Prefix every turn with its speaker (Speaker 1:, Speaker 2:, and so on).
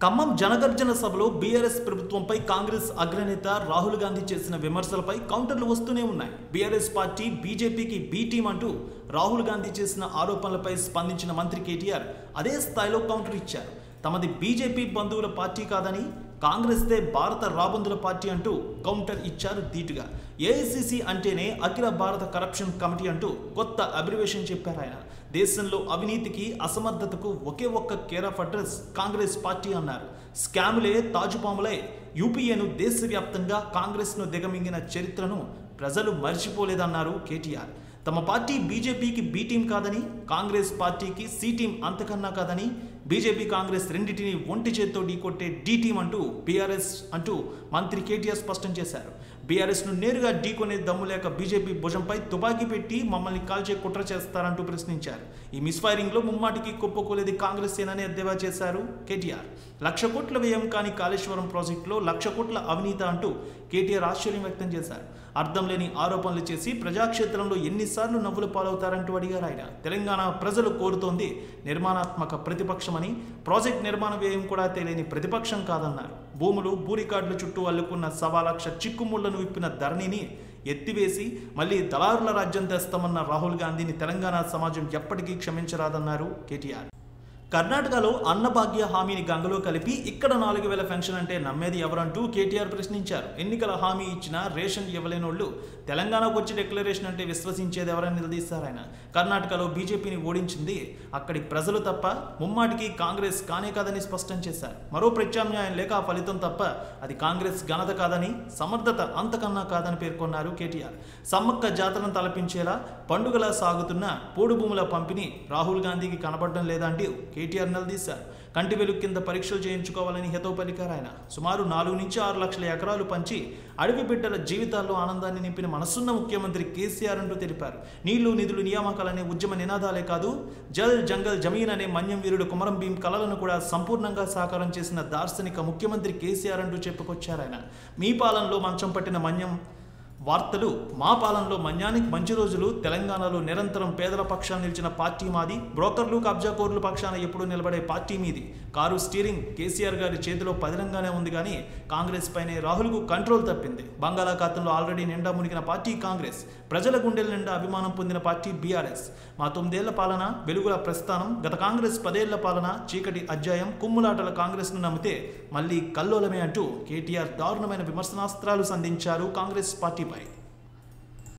Speaker 1: ఖమ్మం జనగర్జన సభలో బీఆర్ఎస్ ప్రభుత్వంపై కాంగ్రెస్ అగ్రనేత రాహుల్ గాంధీ చేసిన విమర్శలపై కౌంటర్లు వస్తూనే ఉన్నాయి బీఆర్ఎస్ పార్టీ బీజేపీకి బీ టీం అంటూ రాహుల్ గాంధీ చేసిన ఆరోపణలపై స్పందించిన మంత్రి కేటీఆర్ అదే స్థాయిలో కౌంటర్ ఇచ్చారు తమది బీజేపీ బంధువుల పార్టీ కాదని కాంగ్రెస్దే భారత రాబందుల పార్టీ అంటూ కౌంటర్ ఇచ్చారు ధీటుగా ఏఐసిసి అంటేనే అఖిల భారత కరప్షన్ కమిటీ అంటూ కొత్త అబ్రివేషన్ చెప్పారు ఆయన దేశంలో అవినీతికి అసమర్థతకు ఒకే ఒక్క care of address Congress party అన్నారు స్కాములే తాజుపాములే యూపీఏను దేశవ్యాప్తంగా కాంగ్రెస్ను దిగమింగిన చరిత్రను ప్రజలు మర్చిపోలేదన్నారు కేటీఆర్ తమ పార్టీ బీజేపీకి బీ టీం కాదని కాంగ్రెస్ పార్టీకి సి టీం అంతకన్నా కాదని బీజేపీ కాంగ్రెస్ రెండింటిని ఒంటి చేత్తో ఢీకొట్టే డి టీం అంటూ బీఆర్ఎస్ అంటూ మంత్రి కేటీఆర్ స్పష్టం చేశారు బీఆర్ఎస్ను నేరుగా ఢీకొనే దమ్ము లేక బీజేపీ భుజంపై తుపాకీ పెట్టి మమ్మల్ని కాల్చే కుట్ర చేస్తారంటూ ప్రశ్నించారు ఈ మిస్ఫైరింగ్లో ముమ్మాటికి కుప్పకూలేది కాంగ్రెస్ సేనని ఎద్దేవా చేశారు కేటీఆర్ లక్ష కోట్ల వ్యయం కాని కాళేశ్వరం ప్రాజెక్టులో లక్ష కోట్ల అవినీత అంటూ కేటీఆర్ ఆశ్చర్యం వ్యక్తం చేశారు అర్థం లేని ఆరోపణలు చేసి ప్రజాక్షేత్రంలో ఎన్నిసార్లు నవ్వులు పాలవుతారంటూ అడిగారు ఆయన తెలంగాణ ప్రజలు కోరుతోంది నిర్మాణాత్మక ప్రతిపక్షమని ప్రాజెక్ట్ నిర్మాణ వ్యయం కూడా తెలియని ప్రతిపక్షం కాదన్నారు భూములు భూ రికార్డుల చుట్టూ అల్లుకున్న సవా లక్ష చిక్కుముళ్లను విప్పిన ధరణిని ఎత్తివేసి మళ్ళీ దళారుల రాజ్యం తెస్తామన్న రాహుల్ గాంధీని తెలంగాణ సమాజం ఎప్పటికీ క్షమించరాదన్నారు కేటీఆర్ కర్ణాటకలో అన్నభాగ్య హామీని గంగలో కలిపి ఇక్కడ నాలుగు వేల పెన్షన్ అంటే నమ్మేది ఎవరంటూ కేటీఆర్ ప్రశ్నించారు ఎన్నికల హామీ ఇచ్చిన రేషన్ ఇవ్వలేనోళ్ళు తెలంగాణకు వచ్చి డిక్లరేషన్ అంటే విశ్వసించేది ఎవరని నిలదీశారు ఆయన కర్ణాటకలో బీజేపీని ఓడించింది అక్కడి ప్రజలు తప్ప ముమ్మాటికి కాంగ్రెస్ కానే కాదని స్పష్టం చేశారు మరో ప్రత్యామ్నాయం లేక ఆ ఫలితం తప్ప అది కాంగ్రెస్ ఘనత కాదని సమర్థత అంతకన్నా కాదని పేర్కొన్నారు కేటీఆర్ సమ్మక్క జాతరను తలపించేలా పండుగలా సాగుతున్న పోడు భూముల పంపిణీ రాహుల్ గాంధీకి కనబడడం లేదంటూ కేటీఆర్ నిలదీశారు కంటి వెలుగు కింద పరీక్షలు చేయించుకోవాలని హితో పలికారు ఆయన సుమారు నాలుగు నుంచి ఆరు లక్షల ఎకరాలు పంచి అడవి బిడ్డల జీవితాల్లో ఆనందాన్ని నింపిన మనసున్న ముఖ్యమంత్రి కేసీఆర్ అంటూ తెలిపారు నీళ్లు నిధులు నియామకాలనే ఉద్యమ నినాదాలే కాదు జల్ జంగల్ జమీన్ అనే మన్యం వీరుడు కుమరం భీం కలలను కూడా సంపూర్ణంగా సాకారం చేసిన దార్శనిక ముఖ్యమంత్రి కేసీఆర్ అంటూ చెప్పుకొచ్చారు ఆయన మీ పాలనలో మంచం పట్టిన మన్యం వార్తలు మా పాలనలో మన్యానికి మంచి రోజులు తెలంగాణలో నిరంతరం పేదల పక్షాన్ని నిలిచిన పార్టీ మాది బ్రోకర్లు కబ్జాకోర్ల పక్షాన ఎప్పుడు నిలబడే పార్టీ మీది కారు స్టీరింగ్ కేసీఆర్ గారి చేతిలో పదిలంగానే ఉంది కానీ కాంగ్రెస్ పైనే రాహుల్కు కంట్రోల్ తప్పింది బంగాళాఖాతంలో ఆల్రెడీ నిండా మునిగిన పార్టీ కాంగ్రెస్ ప్రజల గుండెల నిండా అభిమానం పొందిన పార్టీ బీఆర్ఎస్ మా తొమ్మిదేళ్ల పాలన వెలుగుల ప్రస్థానం గత కాంగ్రెస్ పదేళ్ల పాలన చీకటి అధ్యాయం కుమ్ములాటల కాంగ్రెస్ను నమ్మితే మళ్ళీ కల్లోలమే అంటూ కేటీఆర్ దారుణమైన విమర్శనాస్త్రాలు సంధించారు కాంగ్రెస్ పార్టీపై